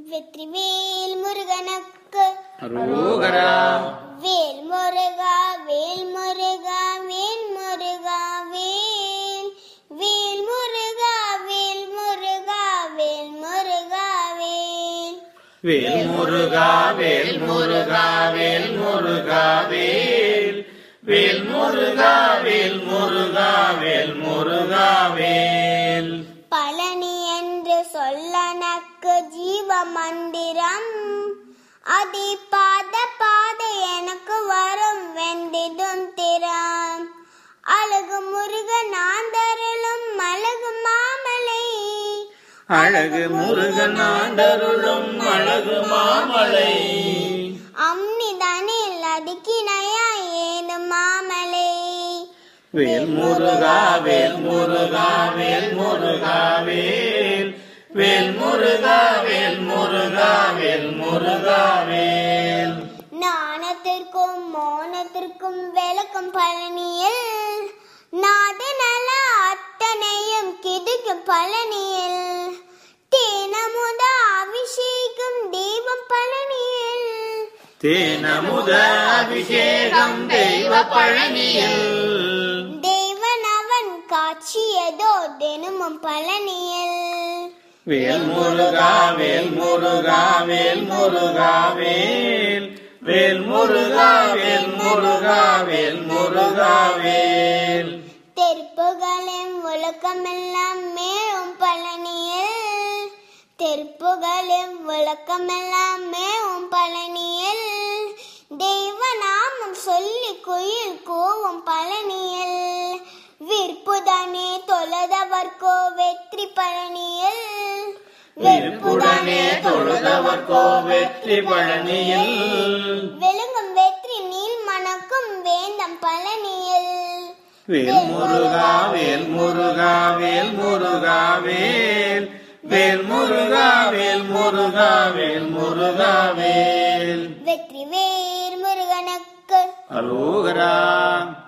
வெற்றிவேல் முருகனுக்கு அரோகரா வேல் முருகா வேல் முருகா வேல் முருகா வேல் வேல் முருகா வேல் முருகா வேல் முருகா வேல் வேல் முருகா வேல் முருகா வேல் முருகா வேல் வேல் முருகா வேல் முருகா வேல் முருகா வேல் பழனி என்று சொல்லனக்கு ஜீவ மந்திரம் அதி பாத பாத எனக்கு வரும் வெந்திடும் திறம் அழகு முருகன் ஆந்தருளும் அழகு மாமலை அழகு முருகன் ஆண்டருளும் அழகு மாமலை அம்னிதனில் அடுக்கினையா ஏது மாமலை வேல் முருகா வேல் முருகா வேல் முருகா வேல் வேல் முருகா வேல் முருகா வேல் முருகா வேல் ஞானத்திற்கும் மோனத்திற்கும் விளக்கும் பழனியில் நாடு நல அத்தனையும் கிடுக்கும் பழனியில் தேனமுத அபிஷேகம் தெய்வம் பழனியில் தேனமுத அபிஷேகம் தெய்வ பழனியில் தேவன் அவன் காட்சியதோ தினமும் பழனியில் வேல் முருகா வேல் முருகா வேல் முருகா வேல் வேல் முருகா வேல் முருகா வேல் முருகா வேல் தெருப்புகளின் முழக்கமெல்லாம் மேலும் பழனியில் தெருப்புகளின் முழக்கமெல்லாம் மேலும் பழனியில் தெய்வ நாமம் சொல்லி குயில் கூவும் பழனியில் விற்புதானே தொலைதவர்க்கோ வெற்றி பழனியில் விருப்புடனே தொழுதவர்க்கோ வெற்றி பழனியில் வெளுங்கும் வெற்றி நீல் மணக்கும் வேந்தம் பழனியில் வேல் முருகா வேல் முருகா வேல் முருகா வேல் வேல் முருகா வேல் முருகா வேல் முருகா வேல் வெற்றி வேர் முருகனுக்கு அரோகரா